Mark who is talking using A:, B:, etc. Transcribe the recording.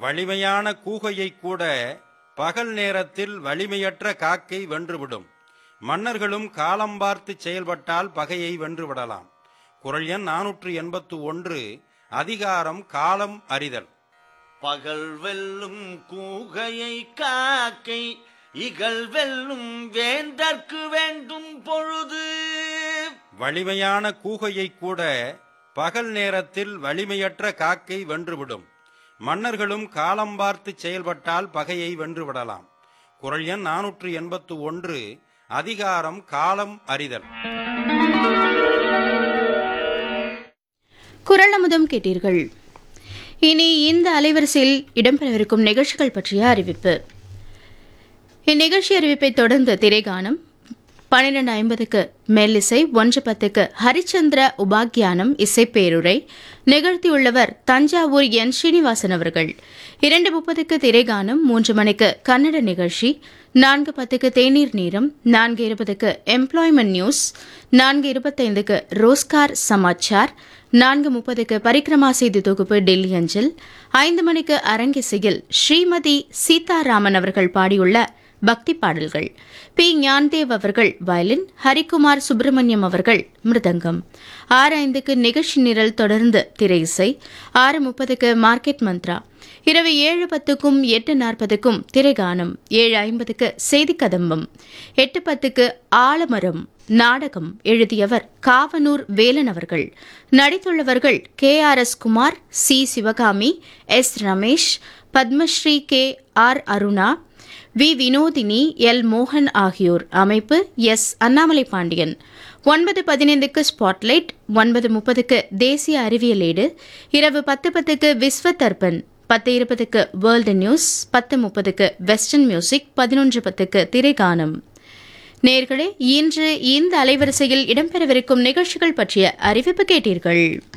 A: வலிமையான கூகையை கூட பகல் நேரத்தில் வலிமையற்ற காக்கை வென்றுவிடும் மன்னர்களும் காலம் பார்த்து செயல்பட்டால் பகையை வென்றுவிடலாம் குரல் எண் நானூற்று எண்பத்து ஒன்று அதிகாரம் காலம் அறிதல்
B: பகல் வெல்லும் கூகையை காக்கை இகழ் வெல்லும் வேந்தற்கு வேண்டும் பொழுது
A: வலிமையான கூகையை கூட பகல் நேரத்தில் வலிமையற்ற காக்கை வென்றுவிடும் மன்னர்களும் காலம் பார்த்து செயல்பட்டால் பகையை வென்றுவிடலாம் குரல் எண் நானூற்று எண்பத்து ஒன்று அதிகாரம் காலம் அறிதல்
C: குரல் அமுதம் கேட்டீர்கள் இனி இந்த அலைவரிசையில் இடம்பெறவிருக்கும் நிகழ்ச்சிகள் பற்றிய அறிவிப்பு இந்நிகழ்ச்சி அறிவிப்பை தொடர்ந்து திரைகானம் பன்னிரண்டு ஐம்பதுக்கு மெல்லிசை ஒன்று பத்துக்கு ஹரிச்சந்திர உபாக்கியானம் இசைப்பேருரை நிகழ்த்தியுள்ளவர் தஞ்சாவூர் என் ஸ்ரீனிவாசன் அவர்கள் இரண்டு முப்பதுக்கு திரைகானம் மூன்று மணிக்கு கன்னட நிகழ்ச்சி நான்கு பத்துக்கு தேநீர் நேரம் நான்கு இருபதுக்கு எம்ப்ளாய்மெண்ட் நியூஸ் நான்கு இருபத்தைந்துக்கு ரோஸ்கார் சமாச்சார் நான்கு முப்பதுக்கு பரிக்ரமா செய்தி தொகுப்பு டெல்லி அஞ்சல் ஐந்து மணிக்கு அரங்கிசையில் ஸ்ரீமதி சீதாராமன் அவர்கள் பாடியுள்ள பக்தி பாடல்கள் பி ஞான்தேவ் அவர்கள் வயலின் ஹரிகுமார் சுப்பிரமணியம் அவர்கள் மிருதங்கம் ஆறு ஐந்துக்கு நிகழ்ச்சி நிரல் தொடர்ந்து திரை இசை ஆறு முப்பதுக்கு மார்க்கெட் மந்த்ரா இரவு ஏழு பத்துக்கும் எட்டு நாற்பதுக்கும் திரைகானம் ஏழு ஐம்பதுக்கு செய்தி கதம்பம் எட்டு பத்துக்கு ஆலமரம் நாடகம் எழுதியவர் காவனூர் வேலன் அவர்கள் நடித்துள்ளவர்கள் K R S Kumar C Sivakami S Ramesh Padmashri K R Aruna V Vinodhini L மோகன் ஆகியோர் அமைப்பு எஸ் அண்ணாமலை பாண்டியன் ஒன்பது பதினைந்துக்கு ஸ்பாட்லைட் ஒன்பது முப்பதுக்கு தேசிய அறிவியல் ஏடு இரவு பத்து பத்துக்கு விஸ்வ தர்பன் பத்து இருபதுக்கு வேர்ல்டு நியூஸ் பத்து முப்பதுக்கு வெஸ்டர்ன் மியூசிக் பதினொன்று பத்துக்கு திரைகானம் நேர்களே இன்று இந்த அலைவரிசையில் இடம்பெறவிருக்கும் நிகழ்ச்சிகள் பற்றிய அறிவிப்பு கேட்டீர்கள்